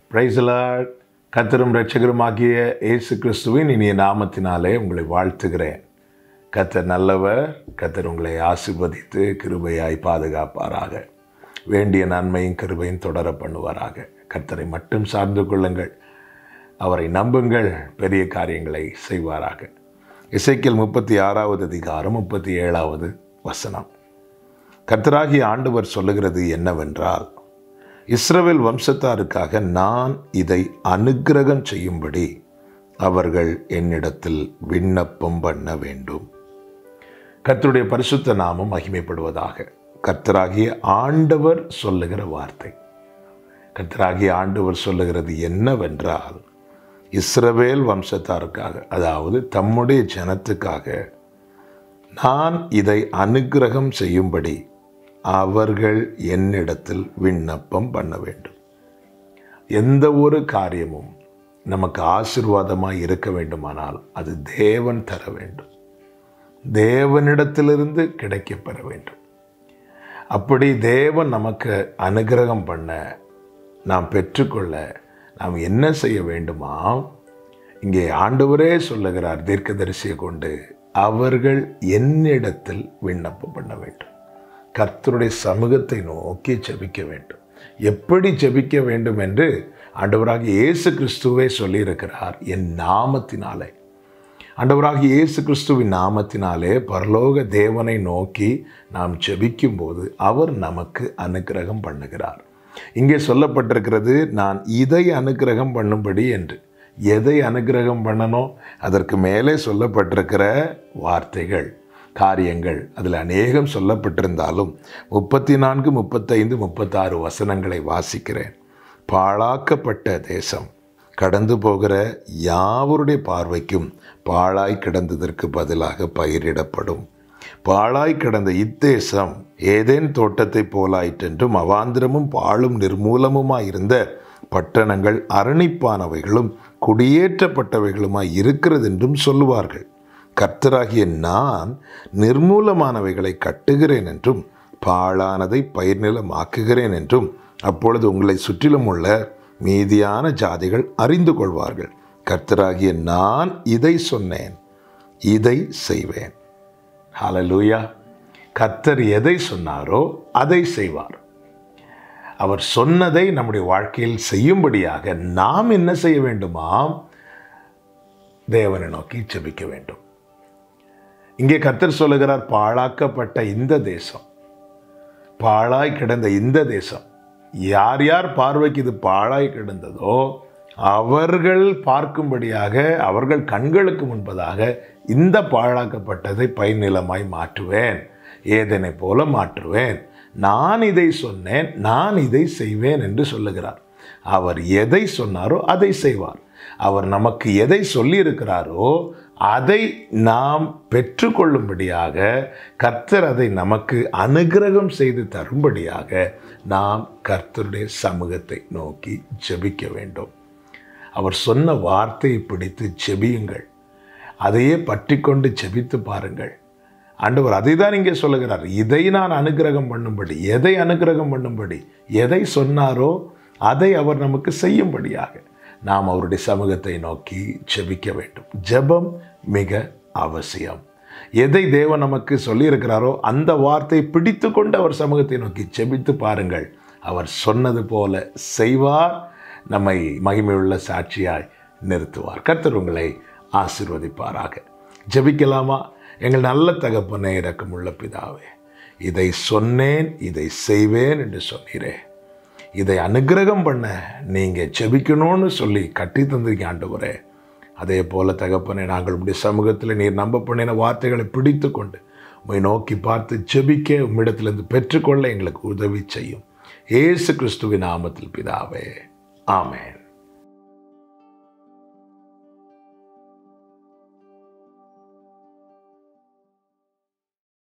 பிரைசலாட் கத்தரும் ரட்சகருமாகிய இயேசு கிறிஸ்துவின் இனிய நாமத்தினாலே உங்களை வாழ்த்துகிறேன் கத்தர் நல்லவர் கத்தர் உங்களை ஆசிர்வதித்து கிருபையாய் பாதுகாப்பாராக வேண்டிய நன்மையும் கிருபையும் தொடர பண்ணுவாராக கத்தரை மட்டும் சார்ந்து கொள்ளுங்கள் அவரை நம்புங்கள் பெரிய காரியங்களை செய்வாராக இசைக்கியல் முப்பத்தி ஆறாவது அதிகாரம் முப்பத்தி ஏழாவது வசனம் கர்த்தராகிய ஆண்டவர் சொல்லுகிறது என்னவென்றால் இஸ்ரவேல் வம்சத்தாருக்காக நான் இதை அனுக்கிரகம் செய்யும்படி அவர்கள் என்னிடத்தில் விண்ணப்பம் பண்ண வேண்டும் கர்த்தருடைய பரிசுத்த நாமம் மகிமைப்படுவதாக கர்த்தராகிய ஆண்டவர் சொல்லுகிற வார்த்தை கர்த்தராகிய ஆண்டவர் சொல்லுகிறது என்னவென்றால் இஸ்ரவேல் வம்சத்தாருக்காக அதாவது தம்முடைய ஜனத்துக்காக நான் இதை அனுக்கிரகம் செய்யும்படி அவர்கள் என்னிடத்தில் விண்ணப்பம் பண்ண வேண்டும் எந்த ஒரு காரியமும் நமக்கு ஆசிர்வாதமாக இருக்க வேண்டுமானால் அது தேவன் தர வேண்டும் தேவனிடத்திலிருந்து கிடைக்கப் பெற வேண்டும் அப்படி தேவன் நமக்கு அனுகிரகம் பண்ண நாம் பெற்றுக்கொள்ள நாம் என்ன செய்ய வேண்டுமா இங்கே ஆண்டவரே சொல்லுகிறார் தீர்க்கதரிசியை கொண்டு அவர்கள் என்னிடத்தில் விண்ணப்பம் பண்ண வேண்டும் கர்த்தருடைய சமூகத்தை நோக்கி ஜெபிக்க வேண்டும் எப்படி ஜெபிக்க வேண்டும் என்று ஆண்டவராக இயேசு கிறிஸ்துவே சொல்லியிருக்கிறார் என் நாமத்தினாலே ஆண்டவராக இயேசு கிறிஸ்துவின் நாமத்தினாலே பரலோக தேவனை நோக்கி நாம் ஜெபிக்கும் போது அவர் நமக்கு அனுக்கிரகம் பண்ணுகிறார் இங்கே சொல்லப்பட்டிருக்கிறது நான் இதை அனுக்கிரகம் பண்ணும்படி என்று எதை அனுக்கிரகம் பண்ணணும் அதற்கு மேலே சொல்லப்பட்டிருக்கிற வார்த்தைகள் காரியங்கள் அதில் அநேகம் சொல்லப்பட்டிருந்தாலும் முப்பத்தி நான்கு முப்பத்தைந்து முப்பத்தாறு வசனங்களை வாசிக்கிறேன் பாழாக்கப்பட்ட தேசம் கடந்து போகிற யாவருடைய பார்வைக்கும் பாழாய் கிடந்ததற்கு பதிலாக பயிரிடப்படும் பாழாய் கிடந்த இத்தேசம் ஏதேன் தோட்டத்தை போலாயிற்றென்றும் அவாந்திரமும் பாழும் நிர்மூலமுமாயிருந்த பட்டணங்கள் அரணிப்பானவைகளும் குடியேற்றப்பட்டவைகளுமாய் இருக்கிறது என்றும் சொல்லுவார்கள் கர்த்தராகிய நான் நிர்மூலமானவைகளை கட்டுகிறேன் என்றும் பாழானதை பயிர்நிலமாக்குகிறேன் என்றும் அப்பொழுது உங்களை சுற்றிலும் உள்ள மீதியான ஜாதிகள் அறிந்து கொள்வார்கள் கர்த்தராகிய நான் இதை சொன்னேன் இதை செய்வேன் ஹalleluya கர்த்தர் எதை சொன்னாரோ அதை செய்வார் அவர் சொன்னதை நம்முடைய வாழ்க்கையில் செய்யும்படியாக நாம் என்ன செய்ய வேண்டுமாம் தேவனை நோக்கி ஜெபிக்க வேண்டும் இங்கே கர்த்தர் சொல்லுகிறார் பாழாக்கப்பட்ட இந்த தேசம் பாழாய் கிடந்த இந்த தேசம் யார் யார் பார்வைக்கு இது பாழாய் கிடந்ததோ அவர்கள் பார்க்கும்படியாக அவர்கள் கண்களுக்கு முன்பதாக இந்த பாழாக்கப்பட்டதை பயனிலமாய் மாற்றுவேன் ஏதனை போல மாற்றுவேன் நான் இதை சொன்னேன் நான் இதை செய்வேன் என்று சொல்லுகிறார் அவர் எதை சொன்னாரோ அதை செய்வார் அவர் நமக்கு எதை சொல்லியிருக்கிறாரோ அதை நாம் பெற்றுக்கொள்ளும்படியாக கர்த்தர் அதை நமக்கு அனுகிரகம் செய்து தரும்படியாக நாம் கர்த்தருடைய சமூகத்தை நோக்கி ஜெபிக்க வேண்டும் அவர் சொன்ன வார்த்தையை பிடித்து ஜெபியுங்கள் அதையே பற்றி கொண்டு ஜெபித்து பாருங்கள் ஆண்டவர் அதை தான் இங்கே சொல்லுகிறார் இதை நான் அனுகிரகம் பண்ணும்படி எதை அனுகிரகம் பண்ணும்படி எதை சொன்னாரோ அதை அவர் நமக்கு செய்யும்படியாக நாம் அவருடைய சமூகத்தை நோக்கி ஜெபிக்க வேண்டும் ஜெபம் மிக அவசியம் எதை தேவன் நமக்கு சொல்லியிருக்கிறாரோ அந்த வார்த்தையை பிடித்து கொண்டு அவர் சமூகத்தை நோக்கி ஜெபித்து பாருங்கள் அவர் சொன்னது போல செய்வார் நம்மை மகிமையுள்ள சாட்சியாய் நிறுத்துவார் கர்த்தர் உங்களை ஆசிர்வதிப்பாராக ஜெபிக்கலாமா எங்கள் நல்ல தகப்பனே இரக்கமுள்ள பிதாவே இதை சொன்னேன் இதை செய்வேன் என்று சொன்னீரே இதை அனுகிரகம் பண்ண நீங்கள் செபிக்கணும்னு சொல்லி கட்டி தந்திருக்கீங்க ஆண்டவரே அதே போல தகப்பனே நாங்கள் உடைய சமூகத்தில் நீர் நம்ப பண்ணின வார்த்தைகளை பிடித்து கொண்டு உம்மை நோக்கி பார்த்து ஜெபிக்க உம்மிடத்திலிருந்து பெற்றுக்கொள்ள எங்களுக்கு உதவி செய்யும் ஏசு கிறிஸ்துவின் நாமத்தில் பிதாவே ஆமேன்